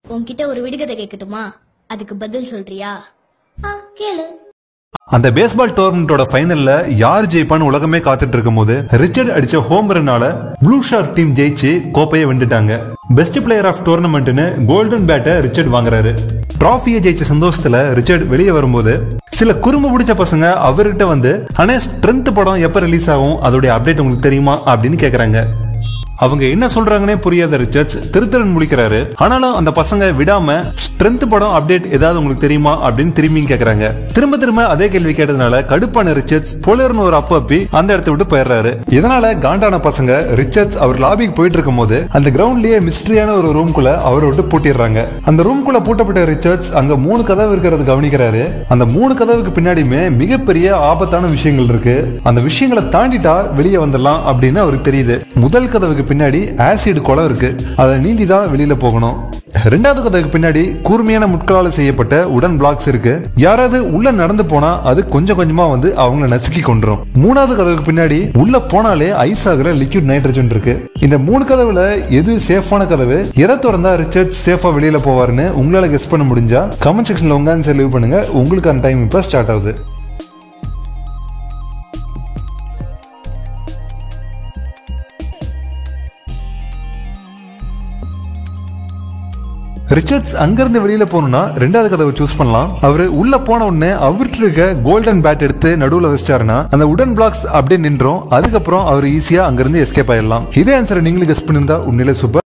உன்கிட்ட ஒரு விடுகதை கேட்கட்டுமா அதுக்கு பதில் சொல்றியா ஆ கேளு அந்த பேஸ்பால் டோர்னமெண்டோட ஃபைனல்ல யார் ஜெயிப்பான்னு உலகமே காத்துட்டு இருக்கும்போது ரிச்சர்ட் அடிச்ச ஹோம் ரன்னால ப்ளூ ஷார்க் டீம் ஜெயிச்சு கோப்பையை வென்றுட்டாங்க பெஸ்ட் பிளேயர் ஆஃப் டோர்னமெண்ட்னு கோல்டன் பேட்டை ரிச்சர்ட் வாங்குறாரு டிராஃபியை ஜெயிச்ச சந்தோஷத்துல ரிச்சர்ட் வெளியே வரும்போது சில குறும்பு பிடிச்ச பசங்க அவர்கிட்ட வந்து அண்ணே ஸ்ட்ரென்த் படம் எப்ப ரிலீஸ் ஆகும் அதோடைய அப்டேட் உங்களுக்கு தெரியுமா அப்படின்னு கேக்குறாங்க அவங்க என்ன சொல்றாங்கன்னே புரியாத ரிச்சர்ட்ஸ் திருத்திரன் முடிக்கிறாரு ஆனாலும் அந்த பசங்க விடாம ஸ்ட்ரென்த் படம் அப்டேட் ஏதாவது உங்களுக்கு தெரியுமா அப்படின்னு திரும்பியும் கேக்குறாங்க திரும்ப திரும்ப அதே கேள்வி கேட்டதுனால கடுப்பான ரிச்சர்ட்ஸ் போலர்னு ஒரு அப்ப அப்பி அந்த இடத்த விட்டு போயிடுறாரு இதனால காண்டான பசங்க ரிச்சர்ட்ஸ் அவர் லாபிக்கு போயிட்டு இருக்கும்போது அந்த கிரவுண்ட்லயே மிஸ்டரியான ஒரு ரூம்குள்ள அவரை விட்டு பூட்டிடுறாங்க அந்த ரூம்குள்ள பூட்டப்பட்ட ரிச்சர்ட்ஸ் அங்க மூணு கதவு இருக்கிறது கவனிக்கிறாரு அந்த மூணு கதவுக்கு பின்னாடியுமே மிகப்பெரிய ஆபத்தான விஷயங்கள் இருக்கு அந்த விஷயங்களை தாண்டிட்டா வெளியே வந்துடலாம் அப்படின்னு அவருக்கு தெரியுது முதல் கதவுக்கு பின்னாடி ஆசிட் குளம் இருக்கு அதை நீந்தி தான் வெளியில போகணும் ரெண்டாவது கதவுக்கு பின்னாடி கூர்மையான முட்களால் செய்யப்பட்ட உடன் பிளாக்ஸ் இருக்கு யாராவது உள்ள நடந்து போனா அது கொஞ்சம் கொஞ்சமா வந்து அவங்கள நசுக்கி கொண்டுரும் மூணாவது கதவுக்கு பின்னாடி உள்ள போனாலே ஐஸ் ஆகுற லிக்விட் நைட்ரஜன் இருக்கு இந்த மூணு கதவுல எது சேஃபான கதவு எதை திறந்தா ரிச்சர்ட் சேஃபா வெளியில போவாருன்னு உங்களால கெஸ் பண்ண முடிஞ்சா கமெண்ட் செக்ஷன்ல உங்க ஆன்சர் லீவ் பண்ணுங்க உங்களுக்கான டைம் இப்ப ஸ்டார்ட் ஆகுது ரிச்சர்ட்ஸ் அங்கிருந்து வெளியில போகணும்னா ரெண்டாவது கதவை சூஸ் பண்ணலாம் அவரு உள்ள போன உடனே அவர்கிட்ட இருக்க கோல்டன் பேட் எடுத்து நடுவுல வச்சிட்டாருன்னா அந்த உடன் பிளாக்ஸ் அப்படியே நின்றோம் அதுக்கப்புறம் அவர் ஈஸியா அங்கிருந்து எஸ்கேப் ஆயிடலாம் இதே ஆன்சரை நீங்களும் கெஸ் பண்ணிருந்தா உண்மையிலே சூப்பர்